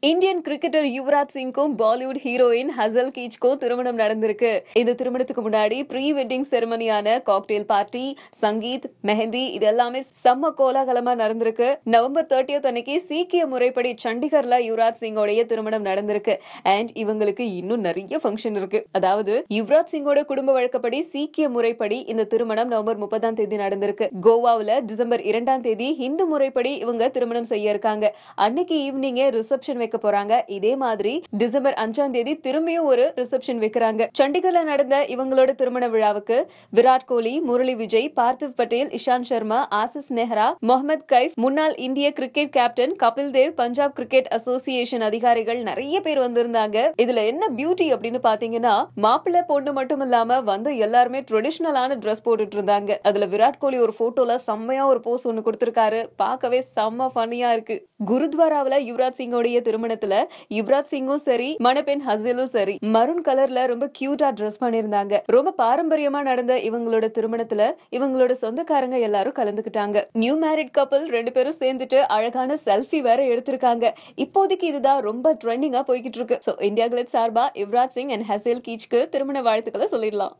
Indian cricketer Yuvraj சிங்க்கும் Bollywood heroine Hazel கீச்க்கும் திருமணம் நடந்திருக்கு இந்த திருமணத்துக்கு முன்னாடி ப்ரீ வெட்டிங் செரமனியான காக்டெயில் பார்ட்டி சங்கீத் மெஹந்தி இது எல்லாமே செம்ம கோலாகலமா நடந்திருக்கு நவம்பர் தேர்ட்டியத் அன்னைக்கு சீக்கிய முறைப்படி சண்டிகர்ல யுவராஜ் சிங்கோடைய திருமணம் நடந்திருக்கு அண்ட் இவங்களுக்கு இன்னும் நிறைய ஃபங்க்ஷன் இருக்கு அதாவது யுவராஜ் சிங்கோட குடும்ப வழக்கப்படி சீக்கிய முறைப்படி இந்த திருமணம் நவம்பர் முப்பதாம் தேதி நடந்திருக்கு கோவாவுல டிசம்பர் இரண்டாம் தேதி இந்து முறைப்படி இவங்க திருமணம் செய்ய இருக்காங்க அன்னைக்கு ஈவினிங்கே ரிசப்ஷன் வைக்க போறாங்க இதே மாதிரி டிசம்பர் அஞ்சாம் தேதி திரும்பியும் ஒரு ரிசப்ஷன் வைக்கிறாங்க சண்டிகர்ல நடந்த இவங்களோட திருமண விழாவுக்கு விராட் கோலி முரளி விஜய் பார்த்திவ் பட்டேல் இஷாந்த் சர்மா ஆசிஸ் நெஹ்ரா முகமது கைஃப் முன்னாள் இந்திய cricket captain Kapil Dev Punjab cricket association அதிகாரிகள் நிறைய பேர் வந்திருந்தாங்க இதுல என்ன பியூட்டி அப்படின்னு பாத்தீங்கன்னா மாப்பிள்ளை பொண்ணு மட்டும் இல்லாம வந்து எல்லாருமே ட்ரெடிஷனலான ட்ரெஸ் போட்டுட்டு இருந்தாங்க அதுல விராட் கோலி ஒரு போட்டோல செம்மையா ஒரு போஸ் ஒண்ணு கொடுத்திருக்காரு பார்க்கவே செம்ம ஃபன்னியா இருக்கு குருத்வாராவுல யுவராஜ் சிங்கோடைய திருமணத்துல யுவராஜ் சிங்கும் சரி மணப்பெண் ஹசிலும் சரி மரூன் கலர்ல ரொம்ப கியூட்டா ட்ரெஸ் பண்ணிருந்தாங்க ரொம்ப பாரம்பரியமா நடந்த இவங்களோட திருமணத்துல இவங்களோட சொந்தக்காரங்க எல்லாரும் கலந்துக்கிட்டாங்க நியூ மேரிட் கப்பல் ரெண்டு பேரும் சேர்ந்துட்டு அழகான செல்ஃபி வேற எடுத்திருக்காங்க இப்போதைக்கு இதுதான் ரொம்ப ட்ரெண்டிங்கா போய்கிட்டு இருக்கு சோ இந்தியா கிளட் சார்பா யுவராஜ் சிங் அண்ட் ஹசேல் கீச்க்கு திருமண வாழ்த்துக்களை சொல்லிடலாம்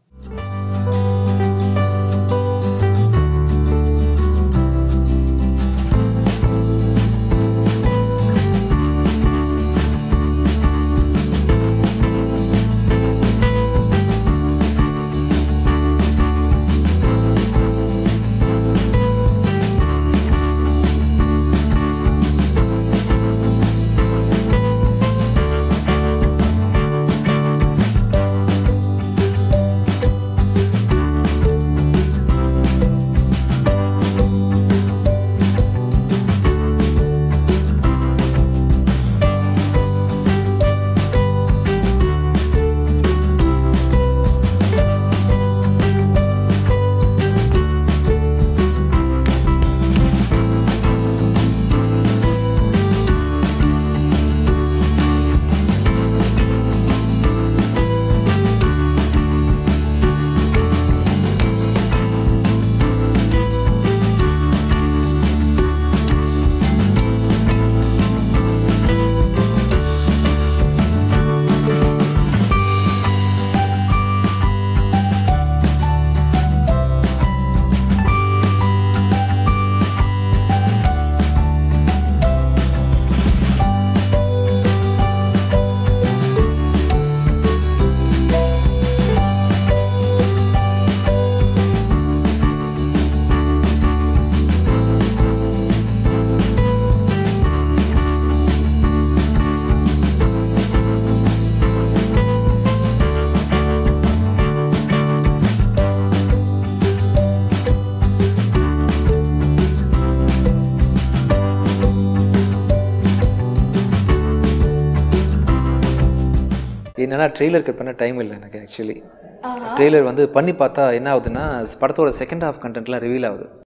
என்னன்னா ட்ரெய்லர் கட் பண்ண டைம் இல்லை எனக்கு ஆக்சுவலி ட்ரெய்லர் வந்து பண்ணி பார்த்தா என்ன ஆகுதுன்னா படத்தோட செகண்ட் ஹாஃப் கண்டென்ட்லாம் ரிவீல் ஆகுது